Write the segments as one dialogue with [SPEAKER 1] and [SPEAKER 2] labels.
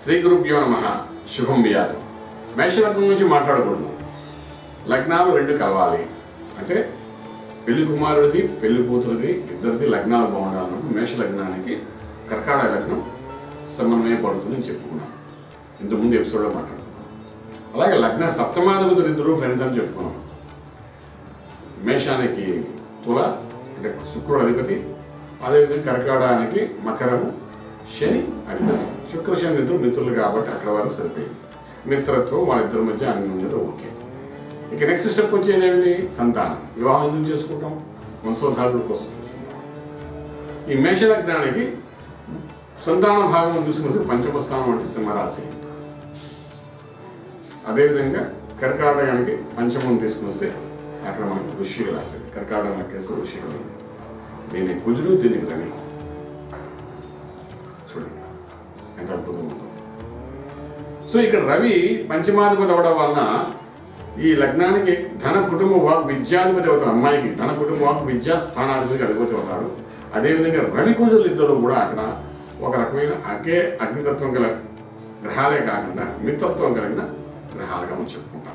[SPEAKER 1] శ్రీ గురుభ్యో నమ శుభం బియాతం మేషలగ్నం నుంచి మాట్లాడుకుంటున్నాం లగ్నాలు రెండు కలవాలి అంటే పెళ్లి కుమారుడిది పెళ్లి కూతురిది ఇద్దరిది లగ్నాలు బాగుండాలన్నప్పుడు మేష లగ్నానికి కర్కాటక లగ్నం సమన్వయపడుతుంది అని చెప్పుకున్నాం ఇంతకుముందు ఎపిసోడ్లో మాట్లాడుకున్నాం అలాగే లగ్న సప్తమాధిపతులు ఇద్దరు ఫ్రెండ్స్ అని చెప్పుకున్నాం మేషానికి తుల అంటే శుక్రుడు అధిపతి అదేవిధంగా కర్కాటకానికి మకరము శని అధిపతి శుక్ర శని ఇద్దరు మిత్రులు కాబట్టి అక్కడ వరకు సరిపోయింది మిత్రత్వం వాళ్ళిద్దరి మధ్య అన్యోన్యత ఓకే ఇక నెక్స్ట్ స్టెప్ వచ్చేది ఏమిటి సంతానం వివాహం ఎందుకు చేసుకుంటాం వంశోద్ధారుల కోసం చూసుకుంటాం ఈ మేషలగ్నానికి సంతాన భాగం చూసుకుని పంచమ స్థానం అంటే సింహరాశి అదేవిధంగా కర్కాటకానికి పంచమం తీసుకుని వస్తే అక్కడ మనకు వృషిక రాశి కర్కాటకం లెక్కేస్తే వృషిక దీని కుజుడు దీనికి రవి చూడండి ఎంత అద్భుతంగా ఉందో సో ఇక్కడ రవి పంచమాధిపతి అవడం వలన ఈ లగ్నానికి ధన కుటుంబ వాక్ విద్యాధిపతి అవుతాడు అమ్మాయికి ధన కుటుంబ వాక్ విద్యా స్థానాధిపతికి అధిపతి అవుతాడు అదేవిధంగా రవి కుజులు ఇద్దరు కూడా అక్కడ ఒక రకమైన అగ్గే అగ్నితత్వం గల గ్రహాలే కాకుండా మిత్రత్వం కలిగిన గ్రహాలుగా మనం చెప్పుకుంటాం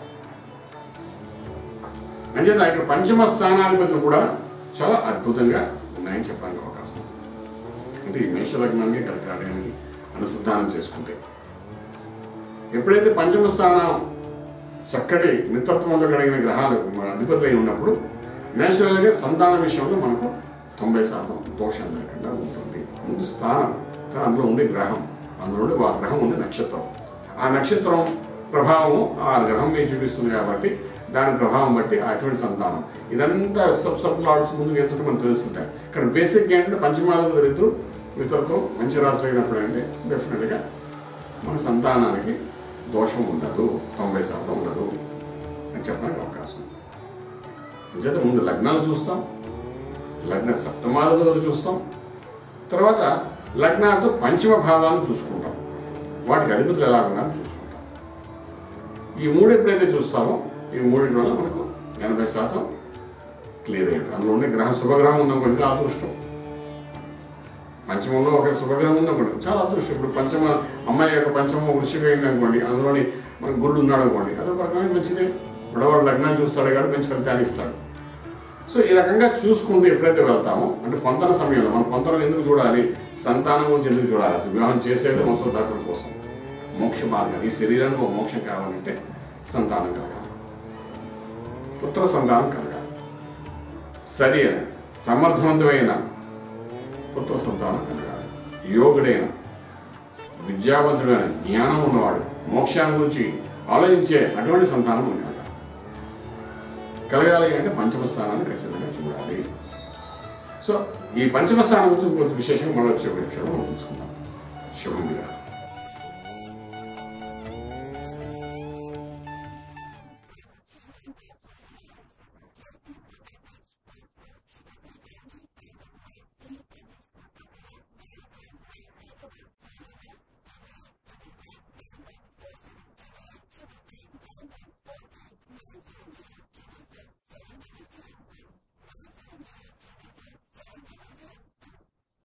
[SPEAKER 1] అంచేత ఇక్కడ పంచమ స్థానాధిపతులు కూడా చాలా అద్భుతంగా ఉన్నాయని చెప్పడానికి అవకాశం ఉంది. అంటే ఈ మేష లగ్నానికి కర్కాటకానికి అనుసంధానం చేసుకుంటే ఎప్పుడైతే పంచమ స్థానం చక్కటి మిత్రత్వంతో కలిగిన గ్రహాలు మన అధిపతులై ఉన్నప్పుడు నేచురల్గా సంతాన విషయంలో మనకు తొంభై శాతం దోషం లేకుండా ఉంటుంది ముందు స్థానం అందులో ఉండే గ్రహం అందులో ఉండే ఆ గ్రహం ఉండే నక్షత్రం ఆ నక్షత్రం ప్రభావం ఆ గ్రహం మీద చూపిస్తుంది కాబట్టి దాని ప్రభావం బట్టి అటువంటి సంతానం ఇదంతా సబ్ సబ్ లాడ్స్ ముందుకు వెళ్తుంటే మనకు తెలుస్తుంటాయి కానీ బేసిక్ ఏంటంటే పంచమాధిపతులు ఇద్దరు మిత్రత్వం మంచి రాశులు అయినప్పుడు అంటే డెఫినెట్గా మన సంతానానికి దోషం ఉండదు తొంభై శాతం ఉండదు అని చెప్పడానికి అవకాశం ఉంది. అంచేత ముందు లగ్నాలు చూస్తాం లగ్న సప్తమాధిపతులు చూస్తాం తర్వాత లగ్నాలతో పంచమ భావాలను చూసుకుంటాం వాటికి అధిపతులు ఎలా ఉన్నారని చూసుకుంటాం ఈ మూడు ఎప్పుడైతే చూస్తామో ఈ మూడింటి వల్ల మనకు ఎనభై శాతం క్లియర్ అయ్యాడు అందులో ఉండే గ్రహ శుభగ్రహం ఉందనుకోండి అదృష్టం పంచమంలో ఒక శుభగ్రహం ఉందనుకోండి చాలా అదృష్టం ఇప్పుడు పంచమ అమ్మాయి యొక్క పంచమం వృషిక అయింది అనుకోండి అందులోని మన గురుడు ఉన్నాడు అనుకోండి అదొక రకమైన మంచిదే విడవాడు లగ్నాన్ని చూస్తాడు కాబట్టి మంచి ఫలితాన్ని ఇస్తాడు సో ఈ రకంగా చూసుకుంటూ ఎప్పుడైతే వెళ్తామో అంటే పొంతన సమయంలో మనం పొంతనం ఎందుకు చూడాలి సంతానం గురించి ఎందుకు చూడాలి అసలు వివాహం చేసేది వంశోద్ధారకుల కోసం మోక్ష మార్గం ఈ శరీరానికి ఒక మోక్షం కావాలంటే సంతానం కలగాలి పుత్ర సంతానం కలగాలి సరి అయిన సమర్థవంతమైన పుత్ర సంతానం కలగాలి యోగుడైన విద్యావంతుడైన జ్ఞానం ఉన్నవాడు మోక్షాన్ని గురించి ఆలోచించే అటువంటి సంతానం మనకు కలగాలి కలగాలి అంటే పంచమ స్థానాన్ని ఖచ్చితంగా చూడాలి సో ఈ పంచమ స్థానం గురించి కొంచెం విశేషంగా మనం వచ్చే విషయంలో మనం తెలుసుకుందాం శుభం గారు